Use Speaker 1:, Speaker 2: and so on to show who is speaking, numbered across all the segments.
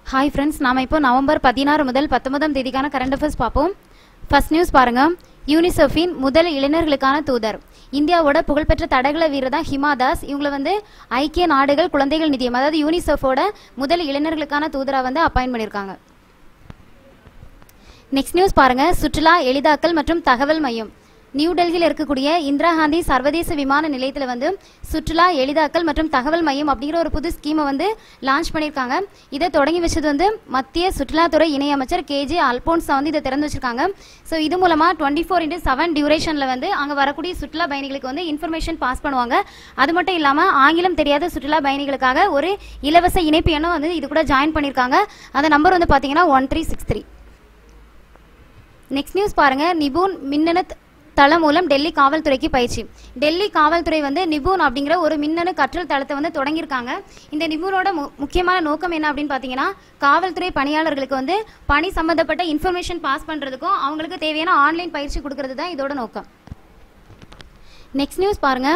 Speaker 1: hi friends நாம இப்போ November பதினாறு முதல் பத்தொன்பதாம் தேதிக்கான கரண்ட் அஃபேர்ஸ் பார்ப்போம் ஃபர்ஸ்ட் நியூஸ் பாருங்க யூனிசெஃபின் முதல் இளைஞர்களுக்கான தூதர் இந்தியாவோட புகழ்பெற்ற தடகள வீரர் தான் ஹிமா தாஸ் இவங்களை வந்து ஐக்கிய நாடுகள் குழந்தைகள் நிதியம் அதாவது யூனிசெஃபோட முதல் இளைஞர்களுக்கான தூதரா வந்து அப்பாயின்ட் பண்ணியிருக்காங்க நெக்ஸ்ட் நியூஸ் பாருங்க சுற்றுலா எளிதாக்கல் மற்றும் தகவல் மையம் நியூ டெல்லியில் இருக்கக்கூடிய இந்திரா காந்தி சர்வதேச விமான நிலையத்தில் வந்து சுற்றுலா எளிதாக்கல் மற்றும் தகவல் மையம் அப்படிங்கிற ஒரு புது ஸ்கீமை வந்து லான்ச் பண்ணியிருக்காங்க இதை தொடங்கி வச்சது வந்து மத்திய சுற்றுலாத்துறை இணையமைச்சர் கேஜே அல்போன்ஸா வந்து இதை திறந்து வச்சிருக்காங்க ஸோ இது மூலமாக டுவெண்ட்டி ஃபோர் இன்ட்டு செவன் டியூரேஷனில் வந்து அங்கே வரக்கூடிய சுற்றுலா பயணிகளுக்கு வந்து இன்ஃபர்மேஷன் பாஸ் பண்ணுவாங்க அது மட்டும் இல்லாமல் ஆங்கிலம் தெரியாத சுற்றுலா பயணிகளுக்காக ஒரு இலவச இணைப்பு எண்ணம் வந்து இது கூட ஜாயின் பண்ணியிருக்காங்க அந்த நம்பர் வந்து பார்த்தீங்கன்னா one three six three next news பாருங்க நிபுன் மின்னணு த- தளம் மூலம் டெல்லி காவல்துறைக்கு பயிற்சி டெல்லி காவல்துறை வந்து நிபுன் அப்படிங்கிற ஒரு மின்னணு கற்றல் தளத்தை வந்து தொடங்கியிருக்காங்க இந்த நிபுனோட மு- முக்கியமான நோக்கம் என்ன அப்படின்னு பார்த்தீங்கன்னா காவல்துறை பணியாளர்களுக்கு வந்து பணி சம்பந்தப்பட்ட இன்ஃபர்மேஷன் பாஸ் பண்ணுறதுக்கும் அவங்களுக்கு தேவையான ஆன்லைன் பயிற்சி கொடுக்கறது தான் இதோட நோக்கம் நெக்ஸ்ட் நியூஸ் பாருங்க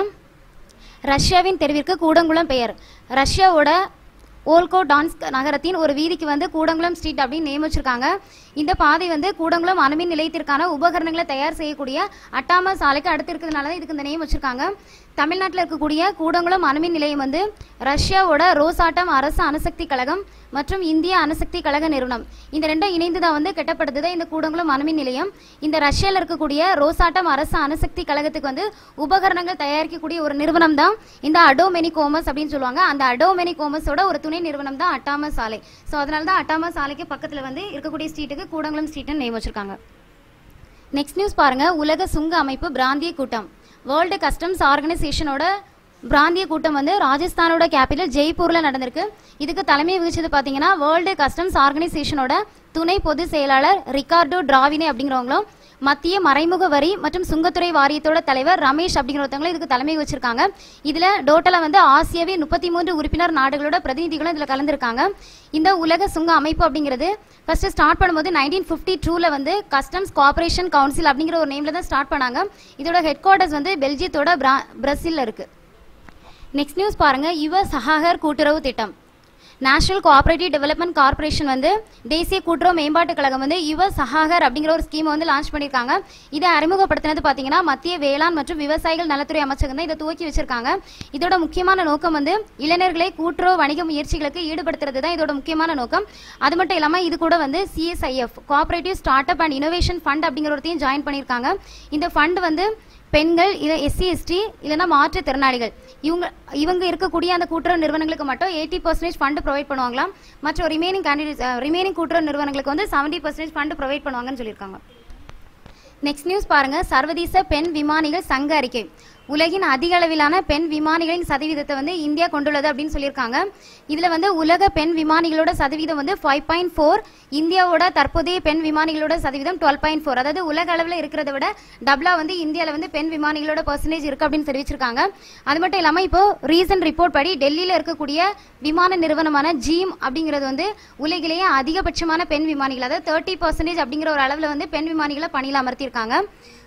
Speaker 1: ரஷ்யாவின் தெருவிற்கு கூடங்குளம் பெயர் ரஷ்யாவோட ஓல்கோ டான்ஸ்க் நகரத்தின் ஒரு வீதிக்கு வந்து கூடங்குளம் ஸ்ட்ரீட் அப்படின்னு நேம் வச்சிருக்காங்க இந்த பாதை வந்து கூடங்குளம் அணுமின் நிலையத்திற்கான உபகரணங்களை தயார் செய்யக்கூடிய அட்டாமா சாலைக்கு அடுத்து இருக்கிறதுனால தான் இதுக்கு இந்த நேம் வச்சிருக்காங்க தமிழ்நாட்டில் இருக்கக்கூடிய கூடங்குளம் அணுமின் நிலையம் வந்து ரஷ்யாவோட ரோசாட்டம் அரசு அணுசக்தி கழகம் மற்றும் இந்திய அணுசக்தி கழக நிறுவனம் இந்த ரெண்டும் இணைந்து தான் வந்து கட்டப்படுது இந்த கூடங்குளம் அணுமின் நிலையம் இந்த ரஷ்யாவில் இருக்கக்கூடிய ரோசாட்டம் அரசு அணுசக்தி கழகத்துக்கு வந்து உபகரணங்கள் தயாரிக்கக்கூடிய ஒரு நிறுவனம் தான் இந்த அடோமெனி கோமஸ் அப்படின்னு சொல்லுவாங்க அந்த அடோமெனி கோமஸோட ஒரு துணை நிறுவனம் தான் அட்டாமா சாலை ஸோ அதனால தான் அட்டாமா சாலைக்கு பக்கத்தில் வந்து இருக்கக்கூடிய ஸ்ட்ரீட்டுக்கு கூடங்குளம் ஸ்ட்ரீட்னு நேம் வச்சிருக்காங்க நெக்ஸ்ட் நியூஸ் பாருங்க உலக சுங்க அமைப்பு பிராந்திய கூட்டம் வேர்ல்டு கஸ்டம்ஸ் ஆர்கனைசேஷனோட பிராந்திய கூட்டம் வந்து ராஜஸ்தானோட கேபிட்டல் ஜெய்ப்பூர்ல நடந்திருக்கு இதுக்கு தலைமை வகிச்சது பாத்தீங்கன்னா வேர்ல்டு கஸ்டம்ஸ் ஆர்கனைசேஷனோட துணை பொதுச் செயலாளர் ரிகார்டோ டிராவினே அப்படிங்கிறவங்களும் மத்திய மறைமுக வரி மற்றும் சுங்கத்துறை வாரியத்தோட தலைவர் ரமேஷ் அப்படிங்கிறவங்களும் இதுக்கு தலைமை வச்சிருக்காங்க இதுல டோட்டலா வந்து ஆசியாவின் முப்பத்தி மூன்று உறுப்பினர் நாடுகளோட பிரதிநிதிகளும் இதுல கலந்துருக்காங்க இந்த உலக சுங்க அமைப்பு அப்படிங்கிறது ஃபர்ஸ்ட் ஸ்டார்ட் பண்ணும்போது நைன்டீன் ஃபிஃப்டி டூல வந்து கஸ்டம்ஸ் கோஆபரேஷன் கவுன்சில் அப்படிங்கிற ஒரு நேம்ல தான் ஸ்டார்ட் பண்ணாங்க இதோட ஹெட் குவார்ட்டர்ஸ் வந்து பெல்ஜியத்தோட பிரா பிரசில்ல இருக்கு நெக்ஸ்ட் நியூஸ் பாருங்க யுவ சஹாகர் கூட்டுறவு திட்டம் நேஷனல் கோஆபரேட்டிவ் டெவலப்மெண்ட் கார்ப்பரேஷன் வந்து தேசிய கூட்டுறவு மேம்பாட்டுக் கழகம் வந்து யுவ சஹாகர் அப்படிங்கிற ஒரு ஸ்கீம் வந்து லான்ச் பண்ணியிருக்காங்க இதை அறிமுகப்படுத்தினது பார்த்தீங்கன்னா மத்திய வேளாண் மற்றும் விவசாயிகள் நலத்துறை அமைச்சகம் தான் இதை துவக்கி வச்சிருக்காங்க இதோட முக்கியமான நோக்கம் வந்து இளைஞர்களை கூட்டுறவு வணிக முயற்சிகளுக்கு ஈடுபடுத்துறது தான் இதோட முக்கியமான நோக்கம் அது மட்டும் இல்லாமல் இது கூட வந்து CSIF cooperative start up and innovation fund அப்படிங்கிற ஒருத்தையும் ஜாயின் பண்ணியிருக்காங்க இந்த ஃபண்ட் வந்து பெண்கள் இல்லை எஸ்சி எஸ்டி இல்லைன்னா மாற்றுத்திறனாளிகள் இவங்க இவங்க இருக்கக்கூடிய அந்த கூட்டுறவு நிறுவனங்களுக்கு மட்டும் எயிட்டி பர்சன்டேஜ் ஃபண்டு ப்ரொவைட் பண்ணுவாங்களாம் மற்ற ரிமைனிங் கேண்டிடேட்ஸ் ரிமைனிங் கூட்டுறவு நிறுவனங்களுக்கு வந்து செவன்ட்டி பர்சன்டேஜ் ஃபண்டு ப்ரொவைட் பண்ணுவாங்கன்னு சொல்லியிருக்காங்க நெக்ஸ்ட் நியூஸ் பாருங்க சர்வதேச பெண் விமானிகள் சங்க அறிக்கை உலகின் அதிக அளவிலான பெண் விமானிகளின் சதவீதத்தை வந்து இந்தியா கொண்டுள்ளது அப்படின்னு சொல்லியிருக்காங்க இதுல வந்து உலக பெண் விமானிகளோட சதவீதம் வந்து ஃபைவ் பாயிண்ட் ஃபோர் இந்தியாவோட தற்போதைய பெண் விமானிகளோட சதவீதம் டுவெல் பாயிண்ட் ஃபோர் அதாவது உலக அளவில் இருக்கிறத விட டபுளா வந்து இந்தியாவில் வந்து பெண் விமானிகளோட பர்சன்டேஜ் இருக்கு அப்படின்னு தெரிவிச்சிருக்காங்க அது மட்டும் இல்லாம இப்போ ரீசன்ட் ரிப்போர்ட் படி டெல்லியில இருக்கக்கூடிய விமான நிறுவனமான ஜீம் அப்படிங்கிறது வந்து உலகிலேயே அதிகபட்சமான பெண் விமானிகள் அதாவது தேர்ட்டி பர்சன்டேஜ் அப்படிங்கிற ஒரு அளவில் வந்து பெண் விமானிகளை பணியில் அமர்த்தியிருக்காங்க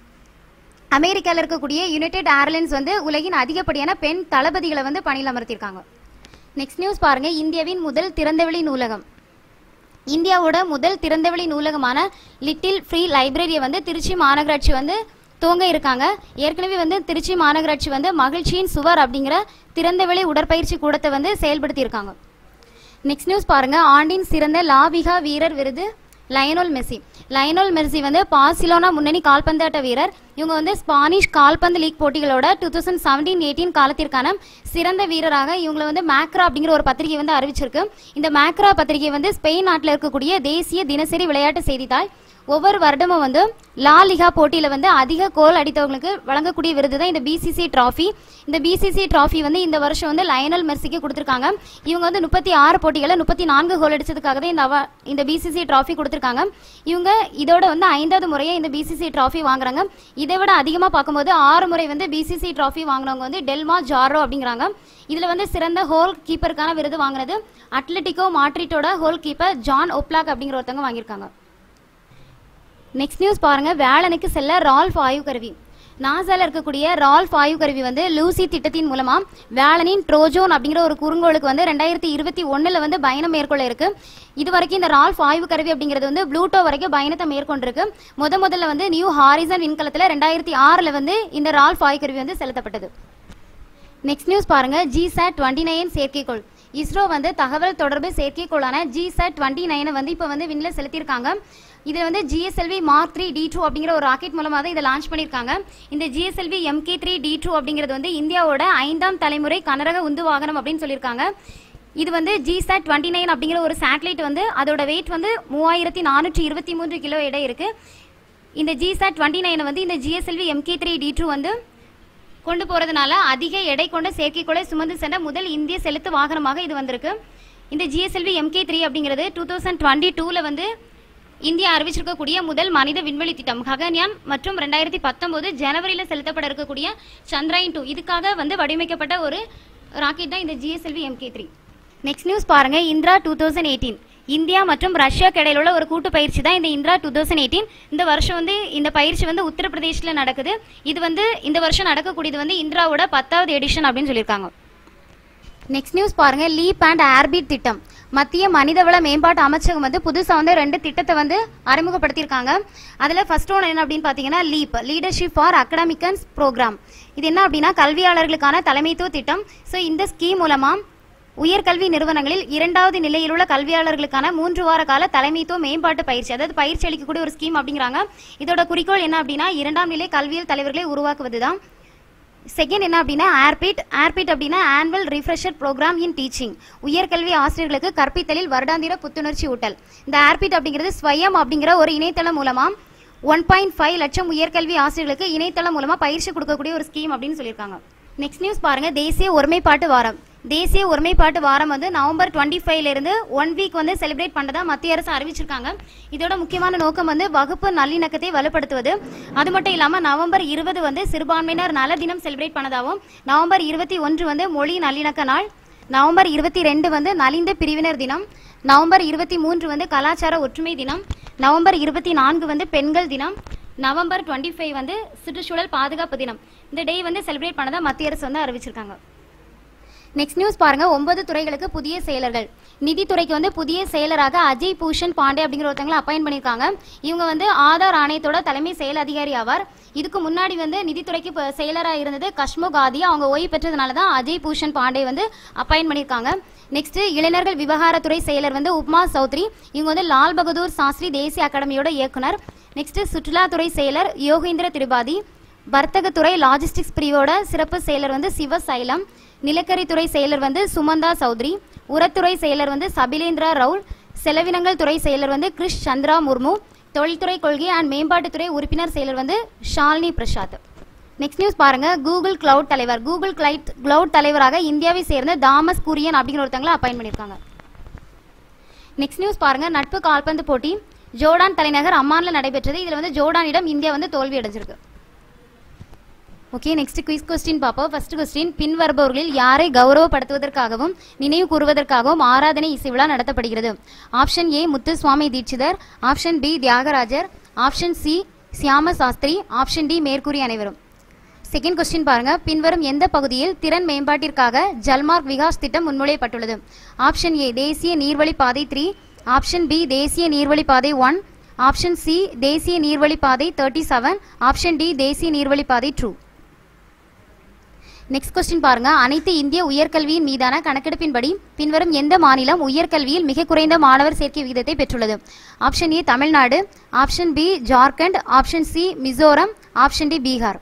Speaker 1: அமெரிக்காவில் இருக்கக்கூடிய யுனைடெட் ஏர்லைன்ஸ் வந்து உலகின் அதிகப்படியான பெண் தளபதிகளை வந்து பணியில் அமர்த்தியிருக்காங்க நெக்ஸ்ட் நியூஸ் பாருங்க இந்தியாவின் முதல் திறந்தவெளி நூலகம் இந்தியாவோட முதல் திறந்தவெளி நூலகமான லிட்டில் ஃப்ரீ லைப்ரரியை வந்து திருச்சி மாநகராட்சி வந்து துவங்க இருக்காங்க ஏற்கனவே வந்து திருச்சி மாநகராட்சி வந்து மகிழ்ச்சியின் சுவர் அப்படிங்கிற திறந்தவெளி உடற்பயிற்சி கூடத்தை வந்து செயல்படுத்தியிருக்காங்க நெக்ஸ்ட் நியூஸ் பாருங்க ஆண்டின் சிறந்த லாவிகா வீரர் விருது லயனோல் மெஸ்ஸி லயனோல் மெஸ்ஸி வந்து பார்சிலோனா முன்னணி கால்பந்தாட்ட வீரர் இவங்க வந்து ஸ்பானிஷ் கால்பந்து லீக் போட்டிகளோட டூ தௌசண்ட் செவன்டீன் எயிட்டீன் காலத்திற்கான சிறந்த வீரராக இவங்களை வந்து மேக்ரா அப்படிங்கிற ஒரு பத்திரிகை வந்து அறிவிச்சிருக்கு இந்த மேக்ரா பத்திரிகை வந்து ஸ்பெயின் நாட்டில் இருக்கக்கூடிய தேசிய தினசரி விளையாட்டு செய்தித்தாள் ஒவ்வொரு வருடமும் வந்து லா லிகா போட்டியில் வந்து அதிக கோல் அடித்தவங்களுக்கு வழங்கக்கூடிய விருது தான் இந்த பிசிசி ட்ராஃபி இந்த பிசிசி ட்ராஃபி வந்து இந்த வருஷம் வந்து லயனல் மெர்சிக்கு கொடுத்துருக்காங்க இவங்க வந்து முப்பத்தி ஆறு போட்டிகளில் முப்பத்தி நான்கு கோல் அடிச்சதுக்காக தான் இந்த அவா இந்த பிசிசி ட்ராஃபி கொடுத்துருக்காங்க இவங்க இதோட வந்து ஐந்தாவது முறையை இந்த பிசிசி ட்ராஃபி வாங்குறாங்க இதை விட அதிகமாக பார்க்கும்போது ஆறு முறை வந்து பிசிசி ட்ராஃபி வாங்கினவங்க வந்து டெல்மா ஜாரோ அப்படிங்கிறாங்க இதில் வந்து சிறந்த ஹோல் கீப்பருக்கான விருது வாங்கினது அட்லட்டிகோ மாட்ரிட்டோட ஹோல் கீப்பர் ஜான் ஒப்லாக் அப்படிங்கிற ஒருத்தவங்க வாங்கியிருக்காங்க நெக்ஸ்ட் நியூஸ் பாருங்க வேலனுக்கு செல்ல ரால்ஃப் ஆய்வு கருவி நாசால இருக்கக்கூடிய ரால்ஃப் ஆய்வு கருவி வந்து லூசி திட்டத்தின் மூலமா வேலனின் ட்ரோஜோன் அப்படிங்கிற ஒரு குறுங்கோளுக்கு வந்து ரெண்டாயிரத்தி இருபத்தி ஒண்ணுல வந்து பயணம் மேற்கொள்ள இருக்கு இது வரைக்கும் இந்த ரால்ஃப் ஆய்வு கருவி அப்படிங்கிறது வந்து ப்ளூட்டோ வரைக்கும் பயணத்தை மேற்கொண்டிருக்கு முத முதல்ல வந்து நியூ ஹாரிசன் விண்கலத்துல ரெண்டாயிரத்தி ஆறுல வந்து இந்த ரால்ஃப் ஆய்வு கருவி வந்து செலுத்தப்பட்டது நெக்ஸ்ட் நியூஸ் பாருங்க ஜிசாட் டுவெண்ட்டி நைன் செயற்கைக்கோள் இஸ்ரோ வந்து தகவல் தொடர்பு செயற்கைக்கோளான ஜிசாட் டுவெண்ட்டி நைனை வந்து இப்போ வந்து விண்ணில் செலுத்தியிருக்காங்க இதில் வந்து GSLV mark three D two அப்படிங்கிற ஒரு ராக்கெட் மூலமாக தான் இதை லான்ச் பண்ணியிருக்காங்க இந்த GSLV MK three D two அப்படிங்கிறது வந்து இந்தியாவோட ஐந்தாம் தலைமுறை கனரக உந்து வாகனம் அப்படின்னு சொல்லியிருக்காங்க இது வந்து ஜிசாட் டுவெண்ட்டி நைன் அப்படிங்கிற ஒரு சேட்டலைட் வந்து அதோட வெயிட் வந்து மூவாயிரத்தி நானூற்றி இருபத்தி மூன்று கிலோ எடை இருக்கு இந்த ஜிசாட் டுவெண்ட்டி நைனை வந்து இந்த GSLV MK three D two வந்து கொண்டு போறதுனால அதிக எடை கொண்ட செயற்கைக்கோளை சுமந்து சென்ற முதல் இந்திய செலுத்து வாகனமாக இது வந்திருக்கு இந்த ஜிஎஸ்எல்வி எம்கே த்ரீ அப்படிங்கிறது டூ தௌசண்ட் டுவெண்ட்டி டூவில் வந்து இந்தியா அறிவிச்சிருக்கக்கூடிய முதல் மனித விண்வெளி திட்டம் ககன்யான் மற்றும் ரெண்டாயிரத்தி பத்தொம்போது ஜனவரியில் செலுத்தப்பட இருக்கக்கூடிய சந்திராயன் டூ இதுக்காக வந்து வடிவமைக்கப்பட்ட ஒரு ராக்கெட் தான் இந்த GSLV MK three next news பாருங்க Indra two thousand eighteen India மற்றும் ரஷ்யாக்கு இடையில உள்ள ஒரு கூட்டு பயிற்சி தான் இந்த இந்திரா டூ தௌசண்ட் எயிட்டீன் இந்த வருஷம் வந்து இந்த பயிற்சி வந்து உத்தரப்பிரதேசில் நடக்குது இது வந்து இந்த வருஷம் நடக்கக்கூடியது வந்து இந்திராவோட பத்தாவது எடிஷன் அப்படின்னு சொல்லியிருக்காங்க நெக்ஸ்ட் நியூஸ் பாருங்க லீப் அண்ட் ஏர்பீட் திட்டம் மத்திய மனிதவள மேம்பாட்டு அமைச்சகம் வந்து புதுசாக வந்து ரெண்டு திட்டத்தை வந்து அறிமுகப்படுத்தியிருக்காங்க அதில் ஃபர்ஸ்ட் ஒன்று என்ன அப்படின்னு பார்த்தீங்கன்னா LEAP leadership for academicians programme இது என்ன அப்படின்னா கல்வியாளர்களுக்கான தலைமைத்துவ திட்டம் ஸோ இந்த ஸ்கீம் மூலமாக உயர்கல்வி நிறுவனங்களில் இரண்டாவது நிலையில் உள்ள கல்வியாளர்களுக்கான மூன்று வார கால தலைமைத்துவ மேம்பாட்டு பயிற்சி அதாவது பயிற்சி அளிக்கக்கூடிய ஒரு ஸ்கீம் அப்படிங்கிறாங்க இதோட குறிக்கோள் என்ன அப்படின்னா இரண்டாம் நிலை கல்வியல் தலைவர்களை உருவாக்குவது தான் செகண்ட் என்ன அப்படின்னா ஏர்பிட் ஏர்பிட் அப்படின்னா annual refresher programme in teaching உயர்கல்வி ஆசிரியர்களுக்கு கற்பித்தலில் வருடாந்திர புத்துணர்ச்சி ஊட்டல் இந்த ஏர்பிட் அப்படிங்கிறது ஸ்வயம் அப்படிங்கிற ஒரு இணையதளம் மூலமா ஒன் பாயிண்ட் ஃபைவ் லட்சம் உயர்கல்வி ஆசிரியர்களுக்கு இணையதளம் மூலமா பயிற்சி கொடுக்கக்கூடிய ஒரு ஸ்கீம் அப்படின்னு சொல்லியிருக்காங்க நெக்ஸ்ட் நியூஸ் பாருங்க தேசிய ஒருமைப்பாட்டு வாரம் தேசிய ஒருமைப்பாட்டு வாரம் வந்து நவம்பர் டுவெண்ட்டி ஃபைவ்ல இருந்து ஒன் வீக் வந்து செலிப்ரேட் பண்ணதா மத்திய அரசு அறிவிச்சிருக்காங்க இதோட முக்கியமான நோக்கம் வந்து வகுப்பு நல்லிணக்கத்தை வலுப்படுத்துவது அது மட்டும் இல்லாம நவம்பர் இருபது வந்து சிறுபான்மையினர் நல தினம் செலிப்ரேட் பண்ணதாகவும் நவம்பர் இருபத்தி ஒன்று வந்து மொழி நல்லிணக்க நாள் நவம்பர் இருபத்தி ரெண்டு வந்து நலிந்த பிரிவினர் தினம் நவம்பர் இருபத்தி மூன்று வந்து கலாச்சார ஒற்றுமை தினம் நவம்பர் இருபத்தி நான்கு வந்து பெண்கள் தினம் நவம்பர் டுவெண்ட்டி ஃபைவ் வந்து சுற்றுச்சூழல் பாதுகாப்பு தினம் இந்த டே வந்து செலிப்ரேட் பண்ணதா மத்திய அரசு வந்து அறிவிச்சிருக்காங்க நெக்ஸ்ட் நியூஸ் பாருங்க ஒன்பது துறைகளுக்கு புதிய செயலர்கள் நிதித்துறைக்கு வந்து புதிய செயலராக அஜய் பூஷன் பாண்டே அப்படிங்கிற ஒருத்தவங்களை அப்பாயின் பண்ணியிருக்காங்க இவங்க வந்து ஆதார் ஆணையத்தோட தலைமை செயல் அதிகாரி ஆவார் இதுக்கு முன்னாடி வந்து நிதித்துறைக்கு இப்ப செயலரா இருந்தது கஷ்மோ காதி அவங்க ஓய்வு பெற்றதுனால தான் அஜய் பூஷன் பாண்டே வந்து அப்பாயின் பண்ணியிருக்காங்க நெக்ஸ்ட் இளைஞர்கள் விவகாரத்துறை செயலர் வந்து உப்மா சௌத்ரி இவங்க வந்து லால் பகதூர் சாஸ்திரி தேசிய அகாடமியோட இயக்குனர் நெக்ஸ்ட் சுற்றுலாத்துறை செயலர் யோகேந்திர திரிபாதி வர்த்தகத்துறை லாஜிஸ்டிக்ஸ் பிரிவோட சிறப்பு செயலர் வந்து சிவ சைலம் நிலக்கரித்துறை செயலர் வந்து சுமந்தா சௌத்ரி உரத்துறை செயலர் வந்து சபிலேந்திரா ரவுல் செலவினங்கள் துறை செயலர் வந்து கிருஷ் சந்திரா முர்மு தொழில்துறை கொள்கை அண்ட் மேம்பாட்டுத்துறை உறுப்பினர் செயலர் வந்து ஷாலினி பிரசாத் நெக்ஸ்ட் நியூஸ் பாருங்க கூகுள் கிளவுட் தலைவர் கூகுள் கிளைட் கிளவுட் தலைவராக இந்தியாவை சேர்ந்த தாமஸ் குரியன் அப்படிங்கிற ஒருத்தவங்களை அப்பாயின் பண்ணியிருக்காங்க நெக்ஸ்ட் நியூஸ் பாருங்க நட்பு கால்பந்து போட்டி ஜோர்டான் தலைநகர் அம்மான்ல நடைபெற்றது இதுல வந்து ஜோர்டானிடம் இந்தியா வந்து தோல்வி அடைஞ்சிருக்கு ஓகே நெக்ஸ்ட் குவிஸ் கொஸ்டின் பார்ப்போம் ஃபர்ஸ்ட் கொஸ்டின் பின்வருபவர்களில் யாரை கௌரவப்படுத்துவதற்காகவும் நினைவு கூறுவதற்காகவும் ஆராதனை இசை விழா நடத்தப்படுகிறது option A Muthuswami Dikshitar option B Thyagarajar option C Syama Sastri option D மேற்கூறிய அனைவரும் செகண்ட் கொஸ்டின் பாருங்க பின்வரும் எந்த பகுதியில் திறன் மேம்பாட்டிற்காக ஜல்மார்க் விகாஸ் திட்டம் முன்மொழியப்பட்டுள்ளது ஆப்ஷன் ஏ தேசிய நீர்வழி பாதை த்ரீ ஆப்ஷன் பி தேசிய நீர்வழி பாதை ஒன் ஆப்ஷன் சி தேசிய நீர்வழி பாதை தேர்ட்டி செவன் ஆப்ஷன் டி தேசிய நீர்வழி பாதை டூ நெக்ஸ்ட் கொஸ்டின் பாருங்க அனைத்து இந்திய உயர்கல்வியின் மீதான கணக்கெடுப்பின்படி பின்வரும் எந்த மாநிலம் உயர்கல்வியில் மிக குறைந்த மாணவர் சேர்க்கை விகிதத்தை பெற்றுள்ளது option A Tamil Nadu option B Jharkhand option C Mizoram option D Bihar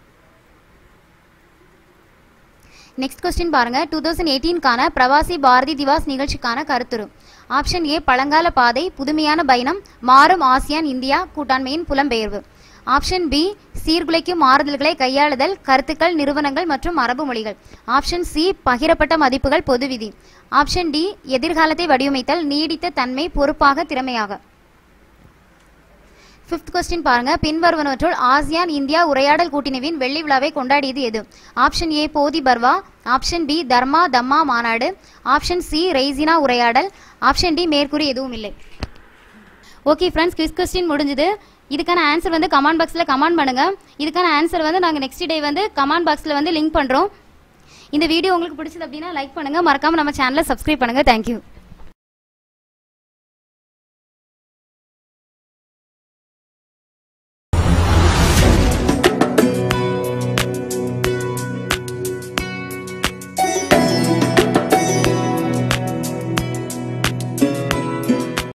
Speaker 1: next question பாருங்க டூ தௌசண்ட் எயிட்டீன்கான பிரவாசி பாரதி திவாஸ் நிகழ்ச்சிக்கான கருத்துரு ஆப்ஷன் ஏ பழங்கால பாதை புதுமையான பயணம் மாறும் ஆசியான் இந்தியா கூட்டாண்மையின் புலம்பெயர்வு ஆப்ஷன் பி சீர்குலைக்கும் மாறுதல்களை கையாளுதல் கருத்துக்கள் நிறுவனங்கள் மற்றும் மரபு மொழிகள் ஆப்ஷன் சி பகிரப்பட்ட மதிப்புகள் பொது விதி ஆப்ஷன் டி எதிர்காலத்தை வடிவமைத்தல் நீடித்த தன்மை பொறுப்பாக திறமையாக ஃபிஃப்த் கொஸ்டின் பாருங்க பின்வருவனவற்றுள் ஆசியான் இந்தியா உரையாடல் கூட்டினவின் வெள்ளி விழாவை கொண்டாடியது எது ஆப்ஷன் ஏ போதி பர்வா ஆப்ஷன் பி தர்மா தம்மா மாநாடு ஆப்ஷன் சி ரெய்சினா உரையாடல் ஆப்ஷன் டி மேற்கூறி எதுவும் இல்லை ஓகே ஃப்ரெண்ட்ஸ் குவிஸ் கொஸ்டின் முடிஞ்சுது இதுக்கான ஆன்சர் வந்து கமெண்ட் பாக்ஸில் கமெண்ட் பண்ணுங்க இதுக்கான ஆன்சர் வந்து நாங்கள் நெக்ஸ்ட் டே வந்து கமெண்ட் பாக்ஸில் வந்து லிங்க் பண்ணுறோம் இந்த வீடியோ உங்களுக்கு பிடிச்சது அப்படின்னா லைக் பண்ணுங்க மறக்காம நம்ம சேனலை சப்ஸ்கிரைப் பண்ணுங்க தேங்க்யூ